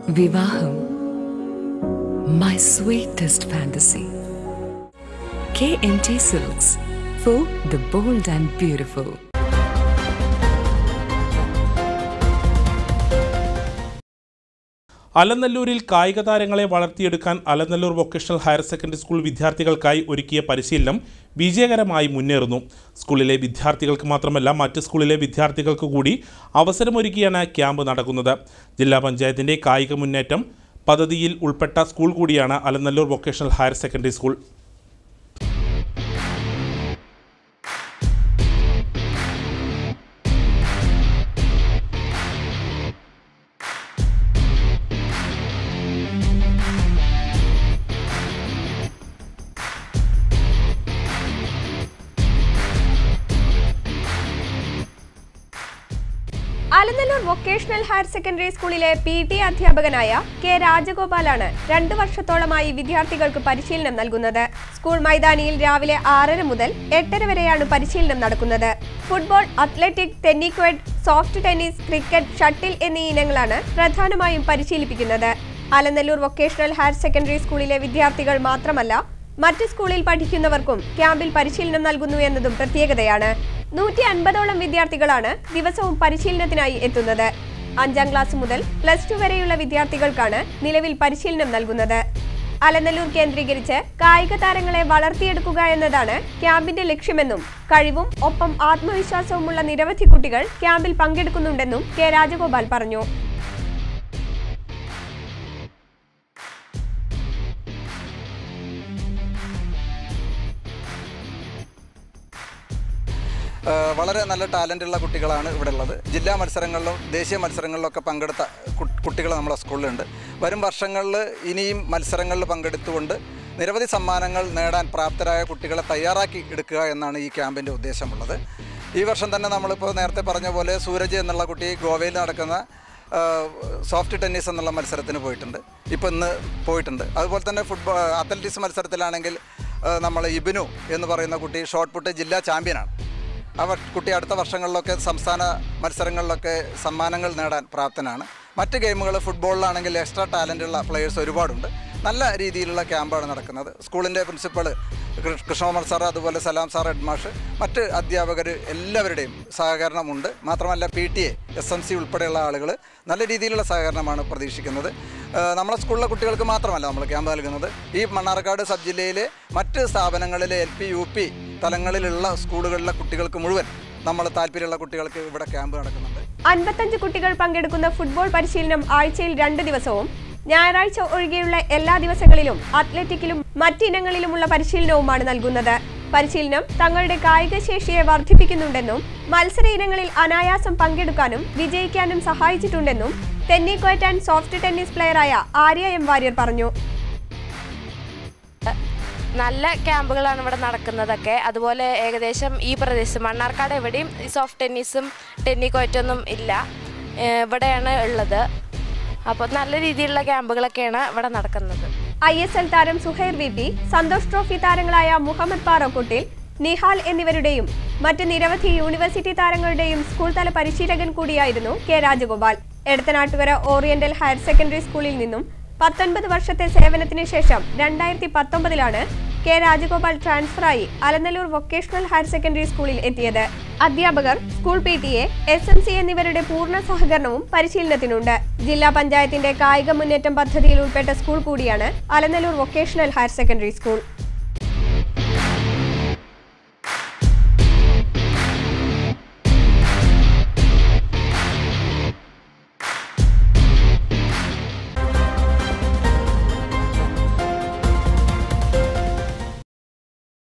വിവാഹം my sweetest fantasy K M T silks for the bold and beautiful അലനല്ലൂരിൽ കായിക താരങ്ങളെ വളർത്തിയെടുക്കാൻ Alanallur vocational higher secondary school വിദ്യാർത്ഥികൾക്കായി ഒരുക്കിയ പരിശീലനം വിജയകരമായി മുന്നേറുന്നു സ്കൂളിലെ വിദ്യാർത്ഥികൾക്ക് മാത്രമല്ല മറ്റ് സ്കൂളിലെ വിദ്യാർത്ഥികൾക്ക് കൂടി അവസരമൊരുക്കിയാണ് ക്യാമ്പ് നടക്കുന്നത് ജില്ലാ പഞ്ചായത്തിൻ്റെ കായിക മുന്നേറ്റം പദ്ധതിയിൽ ഉൾപ്പെട്ട സ്കൂൾ കൂടിയാണ് Alanallur vocational higher secondary school Alanallur vocational higher secondary സ്കൂളിലെ പി ടി അധ്യാപകനായ കെ രാജഗോപാലാണ് രണ്ടു വർഷത്തോളമായി വിദ്യാർത്ഥികൾക്ക് പരിശീലനം നൽകുന്നത് സ്കൂൾ മൈതാനിയിൽ രാവിലെ ആറര മുതൽ എട്ടര വരെയാണ് പരിശീലനം നടക്കുന്നത് football athletic tenniquoit soft tennis cricket shuttle എന്നീ ഇനങ്ങളാണ് പ്രധാനമായും പരിശീലിപ്പിക്കുന്നത് അലനല്ലൂർ വൊക്കേഷണൽ ഹയർ സെക്കൻഡറി സ്കൂളിലെ വിദ്യാർത്ഥികൾ മാത്രമല്ല മറ്റ് സ്കൂളിൽ പഠിക്കുന്നവർക്കും ക്യാമ്പിൽ പരിശീലനം നൽകുന്നു എന്നതും പ്രത്യേകതയാണ് നൂറ്റി അൻപതോളം വിദ്യാർത്ഥികളാണ് ദിവസവും പരിശീലനത്തിനായി എത്തുന്നത് അഞ്ചാം ക്ലാസ് മുതൽ പ്ലസ് ടു വരെയുള്ള വിദ്യാർത്ഥികൾക്കാണ് നിലവിൽ പരിശീലനം നൽകുന്നത് അലനല്ലൂർ കേന്ദ്രീകരിച്ച് കായിക താരങ്ങളെ വളർത്തിയെടുക്കുക എന്നതാണ് ക്യാമ്പിന്റെ ലക്ഷ്യമെന്നും കഴിവും ഒപ്പം ആത്മവിശ്വാസവുമുള്ള നിരവധി കുട്ടികൾ ക്യാമ്പിൽ പങ്കെടുക്കുന്നുണ്ടെന്നും കെ രാജഗോപാൽ പറഞ്ഞു ഏഹ് വളരെ നല്ല ടാലൻ്റ് ഉള്ള കുട്ടികളാണ് ഇവിടെ ഉള്ളത് ജില്ലാ മത്സരങ്ങളിലും ദേശീയ മത്സരങ്ങളിലൊക്കെ പങ്കെടുത്ത കു- കുട്ടികൾ നമ്മുടെ സ്കൂളിലുണ്ട് വരും വർഷങ്ങളിൽ ഇനിയും മത്സരങ്ങളിൽ പങ്കെടുത്തുകൊണ്ട് നിരവധി സമ്മാനങ്ങൾ നേടാൻ പ്രാപ്തരായ കുട്ടികളെ തയ്യാറാക്കി എടുക്കുക എന്നാണ് ഈ ക്യാമ്പിൻ്റെ ഉദ്ദേശമുള്ളത് ഈ വർഷം തന്നെ നമ്മളിപ്പോൾ നേരത്തെ പറഞ്ഞ പോലെ സൂരജ് എന്നുള്ള കുട്ടി ഗോവയിൽ നടക്കുന്ന സോഫ്റ്റ് ടെന്നീസ് എന്നുള്ള മത്സരത്തിന് പോയിട്ടുണ്ട് ഇപ്പോൾ ഇന്ന് പോയിട്ടുണ്ട് അതുപോലെ തന്നെ ഫുട്ബോൾ അത്ലറ്റിക്സ് മത്സരത്തിലാണെങ്കിൽ നമ്മൾ ഇബിനു എന്ന് പറയുന്ന കുട്ടി ഷോട്ട് പുട്ട് ജില്ലാ ചാമ്പ്യനാണ് ആ വർ- കുട്ടി അടുത്ത വർഷങ്ങളിലൊക്കെ സംസ്ഥാന മത്സരങ്ങളിലൊക്കെ സമ്മാനങ്ങൾ നേടാൻ പ്രാപ്തനാണ് മറ്റ് ഗെയിമുകൾ ഫുട്ബോളിലാണെങ്കിൽ എക്സ്ട്രാ ടാലൻ്റ് ഉള്ള പ്ലെയേഴ്സ് ഒരുപാടുണ്ട് നല്ല രീതിയിലുള്ള ക്യാമ്പാണ് നടക്കുന്നത് സ്കൂളിൻ്റെ പ്രിൻസിപ്പൾ കൃഷ്ണകുമാർ സാർ അതുപോലെ സലാം സാർ ഹെഡ്മാഷ് മറ്റ് അധ്യാപകർ എല്ലാവരുടെയും സഹകരണമുണ്ട് മാത്രമല്ല P T A S M C ഉൾപ്പെടെയുള്ള ആളുകൾ നല്ല രീതിയിലുള്ള സഹകരണമാണ് പ്രതീക്ഷിക്കുന്നത് ഏഹ് നമ്മളെ സ്കൂളിലെ കുട്ടികൾക്ക് മാത്രമല്ല നമ്മൾ ക്യാമ്പ് നൽകുന്നത് ഈ മണ്ണാർക്കാട് സബ് ജില്ലയിലെ മറ്റ് സ്ഥാപനങ്ങളിലെ എൽ പി യു പി തലങ്ങളിലുള്ള സ്കൂളുകളിലെ കുട്ടികൾക്ക് മുഴുവൻ നമ്മൾ താല്പര്യമുള്ള കുട്ടികൾക്ക് ഇവിടെ ക്യാമ്പ് നടക്കുന്നുണ്ട് അൻപത്തഞ്ച് കുട്ടികൾ പങ്കെടുക്കുന്ന ഫുട്ബോൾ പരിശീലനം ആഴ്ചയിൽ രണ്ട് ദിവസവും ഞായറാഴ്ച ഒഴികെയുള്ള എല്ലാ ദിവസങ്ങളിലും അത്ലറ്റിക്കിലും മറ്റിനങ്ങളിലുമുള്ള പരിശീലനവുമാണ് നൽകുന്നത് പരിശീലനം തങ്ങളുടെ കായിക ശേഷിയെ വർദ്ധിപ്പിക്കുന്നുണ്ടെന്നും മത്സര ഇനങ്ങളിൽ അനായാസം പങ്കെടുക്കാനും വിജയിക്കാനും സഹായിച്ചിട്ടുണ്ടെന്നും ടെന്നിക്കോറ്റ് ആൻഡ് സോഫ്റ്റ് ടെന്നീസ് പ്ലെയറായ ആര്യ എം വാര്യർ പറഞ്ഞു നല്ല ക്യാമ്പുകളാണ് ഇവിടെ നടക്കുന്നതൊക്കെ അതുപോലെ ഏകദേശം ഈ പ്രദേശം മണ്ണാർക്കാട് എവിടെയും ഈ സോഫ്റ്റ് ടെന്നീസും ടെന്നിക്കോറ്റൊന്നും ഇല്ല ഏഹ് ഇവിടെയാണ് ഉള്ളത് അപ്പോൾ നല്ല രീതിയിലുള്ള ക്യാമ്പുകളൊക്കെയാണ് ഇവിടെ നടക്കുന്നത് ഐ എസ് എൽ താരം Suhair V P Santosh trophy താരങ്ങളായ മുഹമ്മദ് പാറോക്കുട്ടിൽ നിഹാൽ എന്നിവരുടെയും മറ്റ് നിരവധി യൂണിവേഴ്സിറ്റി താരങ്ങളുടെയും സ്കൂൾ തല പരിശീലകൻ കൂടിയായിരുന്നു K Rajagopal Edathanattukara oriental higher secondary സ്കൂളിൽ നിന്നും പത്തൊൻപത് വർഷത്തെ സേവനത്തിന് ശേഷം രണ്ടായിരത്തി പത്തൊമ്പതിലാണ് കെ രാജഗോപാൽ ട്രാൻസ്ഫറായി അലനല്ലൂർ വൊക്കേഷണൽ ഹയർ സെക്കൻഡറി സ്കൂളിൽ എത്തിയത് അധ്യാപകർ school P T A S M C എന്നിവരുടെ പൂർണ്ണ സഹകരണവും പരിശീലനത്തിനുണ്ട് ജില്ലാ പഞ്ചായത്തിന്റെ കായിക മുന്നേറ്റം പദ്ധതിയിൽ ഉൾപ്പെട്ട സ്കൂൾ കൂടിയാണ് Alanallur vocational higher secondary school